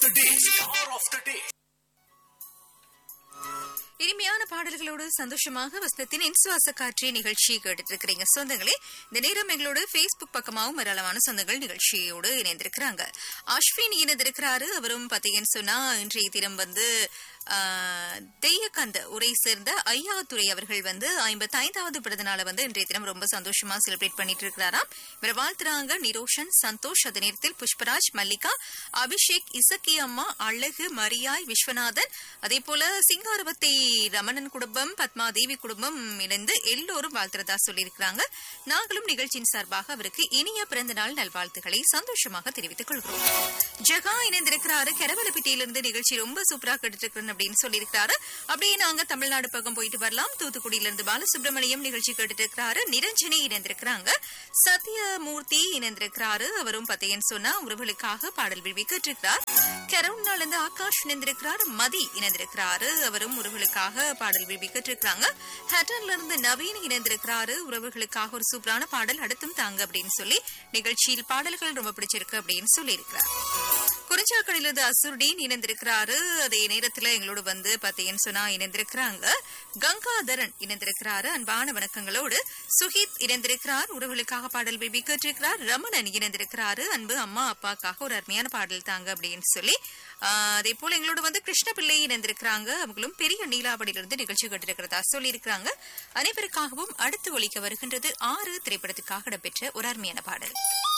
the day. Star of the day. இனிமையான பாடல்களோடு சந்தோஷமாக வசனத்தின் இன்சுவாச காட்சி நிகழ்ச்சி கேட்டுட்டு இருக்கிறீங்க சொந்தங்களே இந்த நேரம் எங்களோட Facebook பக்கமாகவும் ஏராளமான சொந்தங்கள் நிகழ்ச்சியோடு இணைந்திருக்கிறாங்க அஸ்வின் இணைந்திருக்கிறாரு அவரும் பாத்தீங்கன்னு சொன்னா இன்றைய தினம் வந்து ஆஹ், தெய்யக்கந்த உரை சேர்ந்த ஐயாத்துறை அவர்கள் வந்து ஐம்பத்தி ஐந்தாவது பிறந்த நாளை வந்து இன்றைய தினம் ரொம்ப சந்தோஷமா செலிப்ரேட் பண்ணிட்டு இருக்கிறாராம் இவரை வாழ்த்துறாங்க நிரோஷன் சந்தோஷ் அதே நேரத்தில் புஷ்பராஜ் மல்லிகா அபிஷேக் இசக்கி அம்மா அழகு மரியாய் விஸ்வநாதன் அதே போல சிங்காரவத்தை ரமணன் குடும்பம் பத்மாதேவி குடும்பம் இணைந்து எல்லோரும் வாழ்த்துறதா சொல்லியிருக்கிறாங்க நாங்களும் நிகழ்ச்சியின் சார்பாக அவருக்கு இனிய பிறந்த நாள் நல்வாழ்த்துக்களை சந்தோஷமாக தெரிவித்துக் கொள்கிறோம் ஜெகா இணைந்திருக்கிறாரு கரவலப்பிட்டியிலிருந்து நிகழ்ச்சி ரொம்ப சூப்பரா கேட்டுட்டு இருக்கிறேன் அப்படின்னு சொல்லியிருக்கிறாரு அப்படியே நாங்க தமிழ்நாடு பக்கம் போயிட்டு வரலாம் தூத்துக்குடியிலிருந்து பாலசுப்ரமணியம் நிகழ்ச்சி கேட்டுட்டு இருக்கிறாரு நிரஞ்சனி இணைந்திருக்கிறாங்க சத்யமூர்த்தி இணைந்திருக்கிறாரு அவரும் பத்தையன் சொன்னா உறவுகளுக்காக பாடல் விழி கேட்டிருக்கிறார் கரோனால இருந்து ஆகாஷ் இணைந்திருக்கிறார் மதி இணைந்திருக்கிறாரு அவரும் உறவுகளுக்காக பாடல் விழி கேட்டிருக்கிறாங்க ஹேட்டன்ல இருந்து நவீன் இணைந்திருக்கிறாரு உறவுகளுக்காக ஒரு சூப்பரான பாடல் அடுத்தும் தாங்க அப்படின்னு சொல்லி நிகழ்ச்சியில் பாடல்கள் ரொம்ப பிடிச்சிருக்கு அப்படின்னு சொல்லியிருக்கிறார் குறிஞ்சாக்கடையிலிருந்து அசுர்டீன் இணைந்திருக்கிறாரு அதே நேரத்துல எங்களோட வந்து பாத்தீங்கன்னு சொன்னா இணைந்திருக்கிறாங்க கங்காதரன் இணைந்திருக்கிறாரு அன்பான வணக்கங்களோடு சுஹித் இணைந்திருக்கிறார் உறவுகளுக்காக பாடல் பேபி கேட்டிருக்கிறார் ரமணன் இணைந்திருக்கிறாரு அன்பு அம்மா அப்பாக்காக ஒரு அருமையான பாடல் தாங்க அப்படின்னு சொல்லி ஆஹ், அதே போல எங்களோட வந்து கிருஷ்ணபிள்ளை இணைந்திருக்கிறாங்க அவங்களும் பெரிய நீலாவடியிலிருந்து நிகழ்ச்சி கேட்டிருக்கிறதா சொல்லியிருக்கிறாங்க அனைவருக்காகவும் அடுத்து ஒலிக்க வருகின்றது ஆறு திரைப்படத்துக்காக இடம்பெற்ற ஒரு அருமையான பாடல்